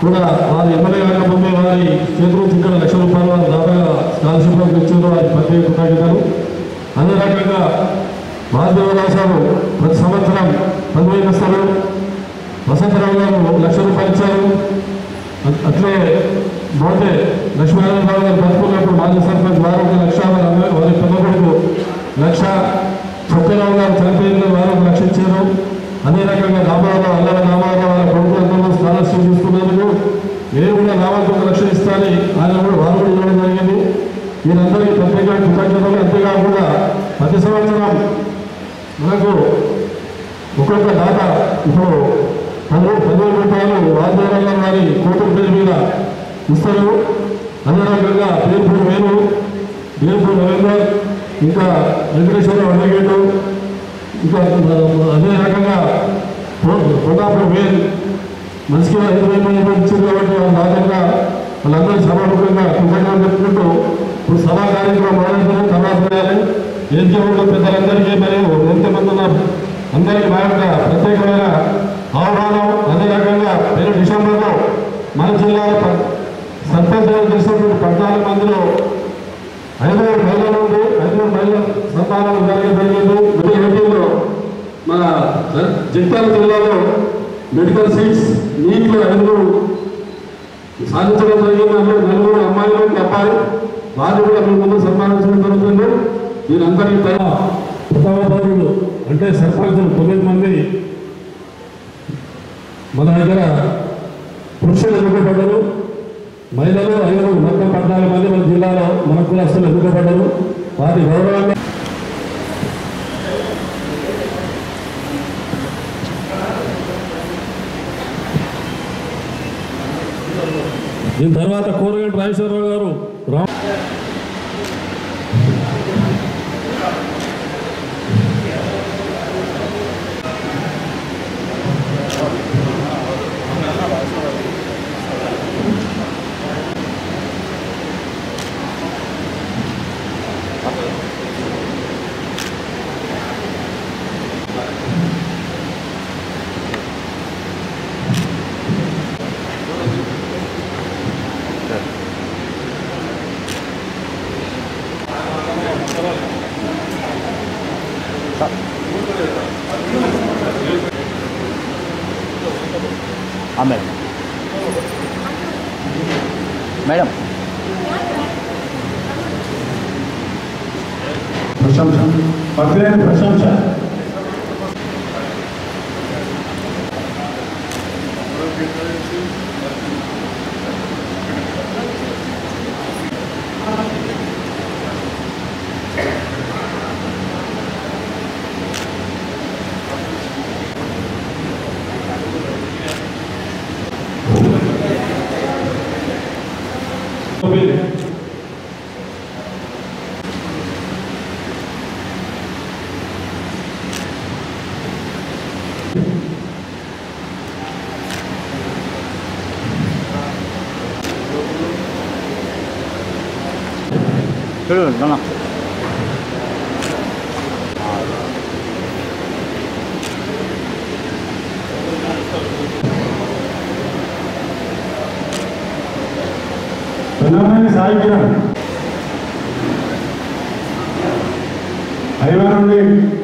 కూడా వారి ఎమ్మెల్యే కాకముందే వారి చేతి నుంచి ఇక్కడ లక్ష రూపాయలు వారు దాదాగా స్కాలర్షిప్ ఇచ్చారు వారి ప్రత్యేక కృతజ్ఞతలు అదే రకంగా వాద్యవరాశాలు ప్రతి సంవత్సరం పదివేలు ఇస్తారు వసంతరావు గారు లక్ష రూపాయలు ఇచ్చారు అట్- అట్లే మోతే లక్ష్మీనారాయణ గారు బతుకున్నప్పుడు మాజీ సర్పంచ్ వారు ఒక లక్ష వారి అమ్మాయి- వారి పెద్ద కొడుకు లక్ష చొక్కరావు గారు చనిపోయిన వారు ఒక లక్ష ఇచ్చారు అదే రకంగా రామారావు అల్లల రామారావు వాళ్ళ కొడుకులందరూ స్కాలర్షిప్ తీసుకున్నందుకు నేను కూడా రావాల్సి ఒక లక్ష ఇస్తానని ఆయన కూడా వారు కూడా ఇవ్వడం జరిగింది వీరందరికీ ప్రత్యేక కృతజ్ఞతలు అంతేకాకుండా ప్రతి సంవత్సరం మనకు ఒక్కొక్క దాత ఇప్పుడు పది పదివేల రూపాయలు వాద్యవరంగా వారి కూతురు పేరు మీద ఇస్తారు అదే రకంగా పేరుపూడి వేలు పేరుపూడి రవీందర్ ఇంకా వెంకటేశ్వర అడ్వకేటు ఇంకా అదే రకంగా కొండాపురం వేలు మనిషికి ఐదు వేల మంది ఇచ్చారు కాబట్టి వాళ్ళ దాదాపుగా వాళ్ళందరూ సభాముఖంగా కృతజ్ఞతలు చెప్పుకుంటూ ఇప్పుడు సభా కార్యక్రమం మొదలైందని తర్వాత చేయాలి ఏం చేయకుండా పెద్దలందరికీ మరియు ఎంతమంది ఉన్నారు అందరికీ మా యొక్క ప్రత్యేకమైన ఆహ్వానం అదే రకంగా పేరు డిసెంబర్లో మన జిల్లాలో ప- సర్పంచ్ చేసినటువంటి పద్నాలుగు మందిలో ఐదుగురు మహిళలు ఉంది ఐదుగురు మహిళల సంతానం జరగడం జరిగింది ప్రతి ఏటీలో మన జగిత్యాల జిల్లాలో మెడికల్ సీట్స్ నీట్లో ఐదుగురు సాధించడం జరిగింది అందులో నలుగురు అమ్మాయిలు ఒక అబ్బాయి వారు కూడా మీ ముందు సన్మానించడం జరుగుతుంది వీరందరికీ పైన ప్రథమ పౌరులు అంటే సర్పంచులు తొమ్మిది మంది మన దగ్గర పురుషులు ఎన్నుకోబడ్డారు మహిళలు ఐదుగురు మొత్తం పద్నాలుగు మంది మన జిల్లాలో మన కులస్తులు ఎన్నుకోబడ్డారు వారి గౌరవాన్ని దీని తర్వాత కూరగంట రాజేశ్వరరావు గారు రామ్ ఆ, మేడం మేడం ప్రశంస పద్వేలు ప్రశంస చూడు నాన్న పిల్లలని సాయికిరం ఐవా నుండి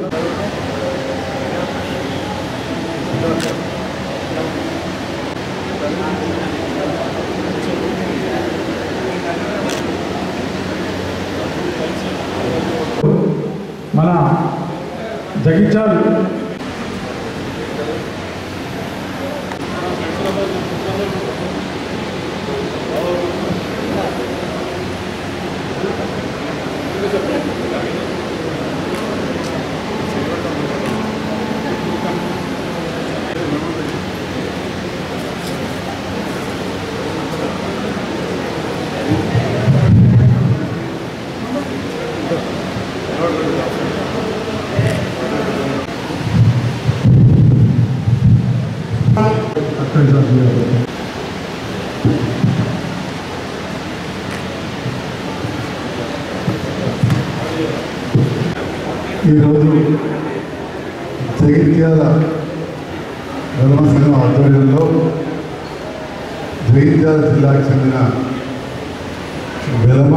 మన జగిత్యాల్ ఈరోజు జగిత్యాల ధర్మ సంఘం ఆధ్వర్యంలో జగిత్యాల జిల్లాకు చెందిన వెలమ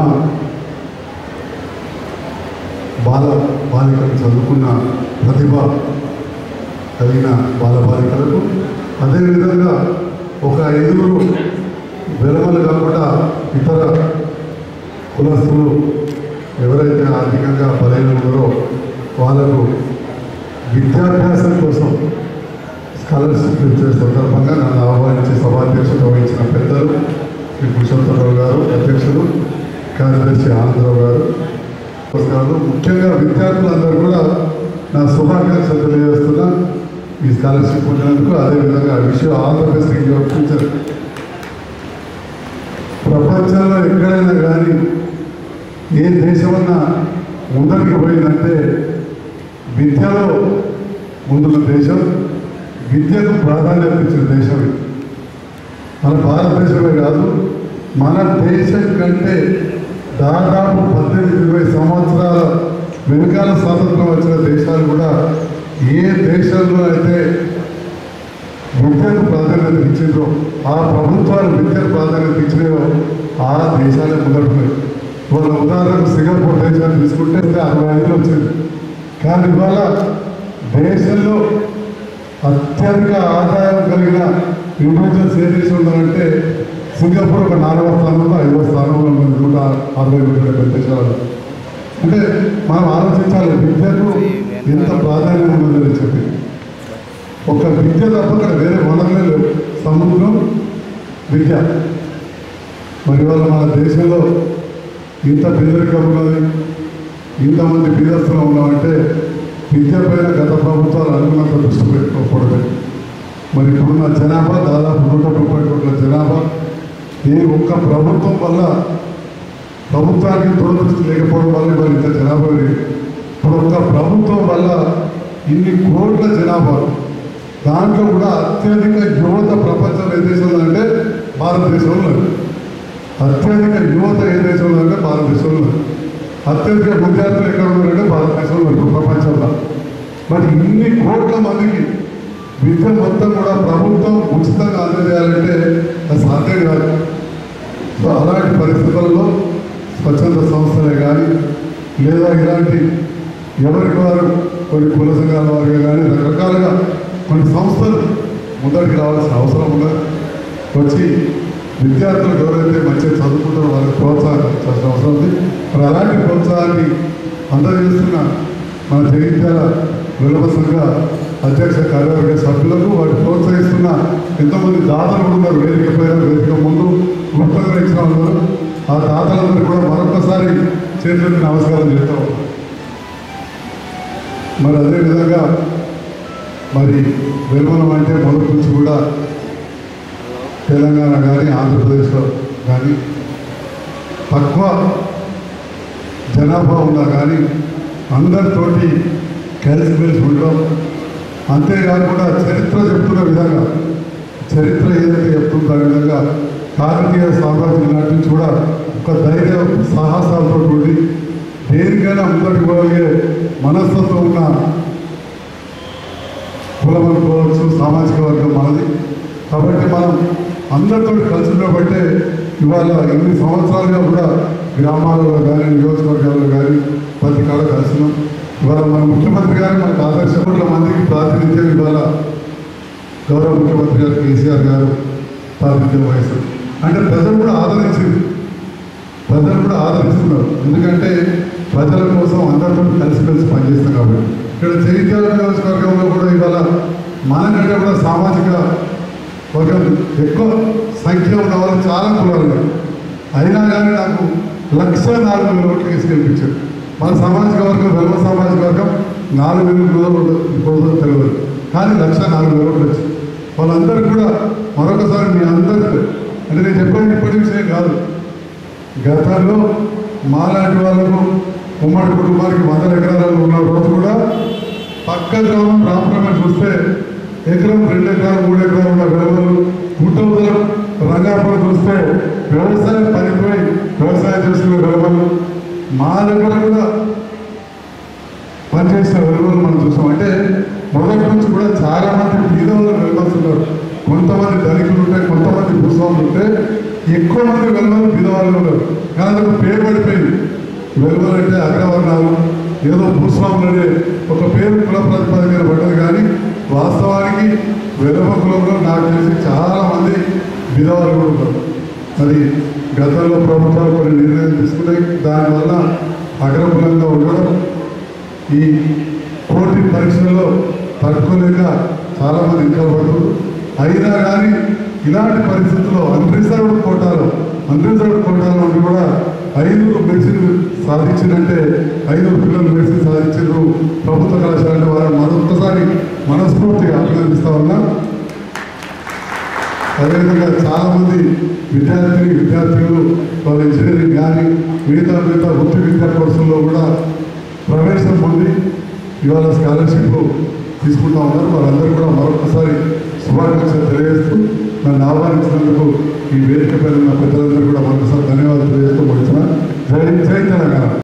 బాల బాలికలు చదువుకున్న ప్రతిభ కలిగిన బాల బాలికలకు అదేవిధంగా ఒక ఐదుగురు వెలమలు కాకుండా ఇతర కులస్తులు ఎవరైతే ఆర్థికంగా బలైన ఉన్నారో వాళ్ళకు విద్యాభ్యాసం కోసం స్కాలర్షిప్ ఇచ్చే సందర్భంగా నన్ను ఆహ్వానించి సభాధ్యక్షత వహించిన పెద్దలు శ్రీ పురుషోత్తమరావు గారు అధ్యక్షులు కార్యదర్శి ఆనందరావు గారు నమస్కారాలు ముఖ్యంగా విద్యార్థులందరూ కూడా నా శుభాకాంక్షలు తెలియజేస్తున్నా ఈ స్కాలర్షిప్ పొందినందుకు అదేవిధంగా విషయం ఆంధ్రప్రదేశ్ ఫ్యూచర్ ప్రపంచంలో ఎక్కడైనా కానీ ఏ దేశమన్నా ముందరికి పోయిందంటే విద్యలో ముందున్న దేశం విద్యకు ప్రాధాన్యత ఇచ్చిన దేశం ఇది. మన భారతదేశమే కాదు మన దేశం కంటే దాదాపు పద్దెనిమిది ఇరవై సంవత్సరాల వెనుకాల స్వాతంత్రం వచ్చిన దేశాలు కూడా ఏ దేశంలో అయితే విద్యకు ప్రాధాన్యత ఇచ్చిందో ఆ ప్రభుత్వాలు విద్యకు ప్రాధాన్యత ఇచ్చినాయో ఆ దేశాలే ముందడుతున్నాయి వాళ్ళ ఉదాహరణకు సింగపూర్ దేశాన్ని తీసుకుంటే అరవై ఐదులో వచ్చింది కానీ ఇవాళ దేశంలో అత్యధిక ఆదాయం కలిగిన ఇండివిజువల్స్ ఏ దేశం ఉందంటే సింగపూర్ ఒక నాలుగవ స్థానంలో ఐదవ స్థానంలో ఉంది నూట అరవై మూడు డెబ్బై దేశాలు అంటే మనం ఆలోచించాలి విద్యకు ఎంత ప్రాధాన్యం ఉందని చెప్పి ఒక విద్య తప్ప అక్కడ వేరే వనరులే లేవు సముద్రం విద్య మరి వాళ్ళ మన దేశంలో ఇంత పేదరికం ఉన్నది ఇంతమంది బీదస్తులు ఉన్నామంటే విద్య పైన గత ప్రభుత్వాలు అనుకున్నంత దృష్టి పెట్టుకోకూడదు మరి ఇప్పుడున్న జనాభా దాదాపు నూట ముప్పై కోట్ల జనాభా ఈ ఒక్క ప్రభుత్వం వల్ల ప్రభుత్వానికి దూరదృష్టి లేకపోవడం వల్ల మరి ఇంత జనాభా పెరిగింది. ఇప్పుడు ఒక్క ప్రభుత్వం వల్ల ఇన్ని కోట్ల జనాభా దాంట్లో కూడా అత్యధిక యువత ప్రపంచంలో ఏ దేశంలో అంటే భారతదేశంలో ఉంది. అత్యధిక యువత ఏ దేశంలో అంటే భారతదేశంలో ఉంది. అత్యధిక విద్యార్థులు ఎక్కడ ఉన్నారంటే భారతదేశంలో ఉన్నారు ప్రపంచంలో మరి ఇన్ని కోట్ల మందికి విద్య మొత్తం కూడా ప్రభుత్వం ఉచితంగా అందజేయాలంటే అది సాధ్యం కాదు సో అలాంటి పరిస్థితుల్లో స్వచ్ఛంద సంస్థలే కానీ లేదా ఇలాంటి ఎవరికి వారు కొన్ని కుల సంఘాల వారిగా కానీ రకరకాలుగా కొన్ని సంస్థలు ముందరికి రావాల్సిన అవసరం ఉన్నది వచ్చి విద్యార్థులకు ఎవరైతే మంచిగా చదువుకుంటారో వాళ్ళకి ప్రోత్సాహించాల్సిన అవసరం ఉంది మరి అలాంటి ప్రోత్సాహాన్ని అందజేస్తున్న మన జగిత్యాల విలువ సంఘ అధ్యక్ష కార్యవర్గ సభ్యులకు వారు ప్రోత్సహిస్తున్న ఎంతోమంది దాతలు కూడా ఉన్నారు వేదిక పైన వేదిక ముందు గుర్తుగా ఇచ్చిన వాళ్ళు ఉన్నారు. ఆ దాతలందరూ కూడా మరొకసారి చేతులకి నమస్కారం చేస్తూ ఉన్నారు. మరి అదేవిధంగా మరి వెలువనం అంటే మొదటి నుంచి కూడా తెలంగాణ కానీ ఆంధ్రప్రదేశ్లో కానీ తక్కువ జనాభా ఉన్నా కానీ అందరితోటి కలిసిమెలిసి ఉండడం అంతేకాకుండా చరిత్ర చెప్తున్న విధంగా చరిత్ర ఏదైతే చెప్తుందో ఆ విధంగా కాకతీయ సామ్రాజ్యం నాటి నుంచి కూడా ఒక ధైర్య సాహసాలతో ఉండి దేనికైనా ముందటి పోగలిగే మనస్తత్వం ఉన్న కులం అనుకోవచ్చు సామాజిక వర్గం మనది కాబట్టి మనం అందరితో కలిసి ఉండబట్టే ఇవాళ ఎన్ని సంవత్సరాలుగా కూడా గ్రామాలలో కానీ నియోజకవర్గాల్లో కానీ ప్రతి కాడ కలిసినాం ఇవాళ మన ముఖ్యమంత్రి గారు మనకు ఆదర్శ కోట్ల మందికి ప్రాతినిధ్యం ఇవాళ గౌరవ ముఖ్యమంత్రి గారు కేసీఆర్ గారు ప్రాతినిధ్యం వహిస్తారు అంటే ప్రజలు కూడా ఆదరించింది ప్రజలు కూడా ఆదరిస్తున్నారు ఎందుకంటే ప్రజల కోసం అందరితో కలిసిమెలిసి పనిచేస్తాం కాబట్టి ఇక్కడ చైత్యాల నియోజకవర్గంలో కూడా ఇవాళ మనకంటే కూడా సామాజిక వర్గం ఎక్కువ సంఖ్య ఉన్న వాళ్ళు చాలా కులాలు ఉన్నారు. అయినా కానీ నాకు లక్ష నాలుగు వేల ఓట్లు వేసి గెలిపించారు మన సామాజిక వర్గం వెల్వ సామాజిక వర్గం నాలుగు వేలు కూడా ఇప్పుడు తెలియదు కానీ లక్ష నాలుగు వేల ఓట్లు వచ్చాయి వాళ్ళందరూ కూడా మరొకసారి మీ అందరికీ అంటే నేను చెప్పేది ఇప్పటి విషయం కాదు గతంలో మాలాంటి వాళ్ళకు ఉమ్మడి కుటుంబానికి వందల ఎకరాలు ఉన్న రోజు కూడా పక్క గ్రామం రామపురం చూస్తే ఎకరం రెండు ఎకరాలు మూడు ఎకరాలు ఉన్న వెలువలు కుటుంబం రంగాపురం చూస్తే వ్యవసాయం పనిపోయి వ్యవసాయం చేసుకునే వెలువలు మా దగ్గర కూడా పనిచేసిన వెలువలు మనం చూసాం అంటే మొదటి నుంచి కూడా చాలా మంది బీదవాళ్ళు వెలువలుతున్నారు కొంతమంది ధనికులు ఉంటే కొంతమంది భూస్వాములు భూస్వాములు ఉంటే ఎక్కువ మంది వెలువలు బిదవాళ్ళు ఉన్నారు కానీ ఒక పేరు పడిపోయింది వెలువలు అంటే అగ్రవర్ణాలు ఏదో భూస్వాములు అనే ఒక పేరు కుల ప్రతిపాదికన పడ్డది కానీ వాస్తవానికి వెలువ కులంలో నాకు తెలిసి చాలా మంది బిదవాళ్ళు కూడా ఉన్నారు మరి గతంలో ప్రభుత్వాలు కొన్ని నిర్ణయం తీసుకున్నాయి దానివల్ల అగ్రకులంగా ఉండడం ఈ పోటీ పరీక్షల్లో తట్టుకోలేక చాలామంది ఇంకా పడుతున్నారు అయినా కానీ ఇలాంటి పరిస్థితుల్లో అన్రిజర్వ్డ్ కోటాలో అన్రిజర్వ్డ్ కోటాలో ఉండి కూడా ఐదుగురు మెడిసిన్ సాధించిందంటే ఐదుగురు పిల్లలు మెడిసిన్ సాధించారు ప్రభుత్వ కళాశాల వారిని మరొకసారి మనస్ఫూర్తిగా అభినందిస్తా ఉన్నా అదేవిధంగా చాలా మంది విద్యార్థిని విద్యార్థులు వాళ్ళ ఇంజనీరింగ్ కానీ మిగతా మిగతా వృత్తి విద్యా కోర్సుల్లో కూడా ప్రవేశం పొంది ఇవాళ స్కాలర్షిప్ తీసుకుంటా ఉన్నారు వాళ్ళందరూ కూడా మరొకసారి శుభాకాంక్షలు తెలియజేస్తూ నన్ను ఆహ్వానించినందుకు ఈ వేదిక పైన ఉన్న పెద్దలందరూ